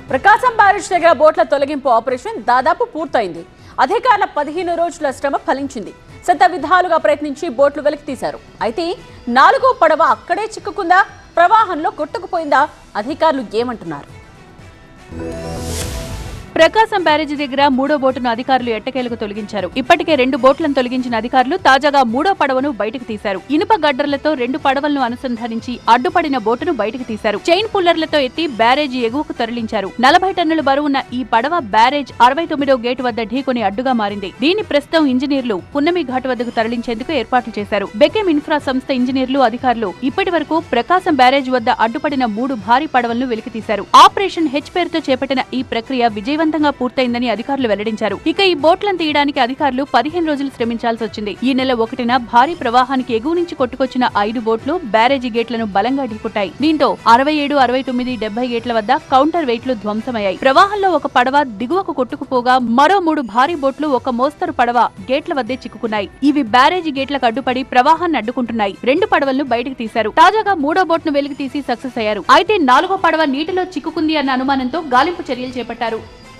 ప్రకాశం barrage దగ్గర బోట్ల తొలగింపు operation దాదాపు పూర్తయింది అధికారుల పదిహేను రోజుల శ్రమ ఫలించింది శత విధాలుగా ప్రయత్నించి బోట్లు వెలికి తీశారు అయితే నాలుగో పడవ అక్కడే చిక్కుకుందా ప్రవాహంలో కొట్టుకుపోయిందా అధికారులు ఏమంటున్నారు ప్రకాశం బ్యారేజీ దగ్గర మూడో బోటును అధికారులు ఎట్టకేలకు తొలగించారు ఇప్పటికే రెండు బోట్లను తొలగించిన అధికారులు తాజాగా మూడో పడవను బయటకు తీశారు ఇనుప గడ్డర్లతో రెండు పడవలను అనుసంధానించి అడ్డుపడిన బోటును బయటకు తీశారు చైన్ పుల్లర్లతో ఎత్తి బ్యారేజీ ఎగువకు తరలించారు నలభై టన్నుల బరువున్న ఈ పడవ బ్యారేజ్ అరవై తొమ్మిదో గేటు వద్ద ఢీకొని అడ్డుగా మారింది దీన్ని ప్రస్తుతం ఇంజనీర్లు పున్నమి ఘాట్ వద్దకు తరలించేందుకు ఏర్పాట్లు చేశారు బెకెం ఇన్ఫ్రా సంస్థ ఇంజనీర్లు అధికారులు ఇప్పటి వరకు ప్రకాశం బ్యారేజ్ వద్ద అడ్డుపడిన మూడు భారీ పడవలను వెలికితీశారు ఆపరేషన్ హెచ్ పేరుతో చేపట్టిన ఈ ప్రక్రియ విజయవంతంగా పూర్తయిందని అధికారులు వెల్లడించారు ఇక ఈ బోట్లను తీయడానికి అధికారులు పదిహేను రోజులు శ్రమించాల్సి వచ్చింది ఈ నెల ఒకటిన భారీ ప్రవాహానికి ఎగువ నుంచి కొట్టుకొచ్చిన ఐదు బోట్లు బ్యారేజీ గేట్లను బలంగా ఢీకొట్టాయి దీంతో అరవై ఏడు అరవై తొమ్మిది డెబ్బై గేట్ల వద్ద కౌంటర్ వెయిట్లు ధ్వంసమయ్యాయి ప్రవాహంలో ఒక పడవ దిగువకు కొట్టుకుపోగా మరో మూడు భారీ బోట్లు ఒక మోస్తరు పడవ గేట్ల వద్దే చిక్కుకున్నాయి ఇవి బ్యారేజీ గేట్లకు అడ్డుపడి ప్రవాహాన్ని అడ్డుకుంటున్నాయి రెండు పడవలను బయటకు తీశారు తాజాగా మూడో బోట్ను వెలికి తీసి సక్సెస్ అయ్యారు అయితే నాలుగో పడవ నీటిలో చిక్కుకుంది అన్న అనుమానంతో గాలింపు చర్యలు చేపట్టారు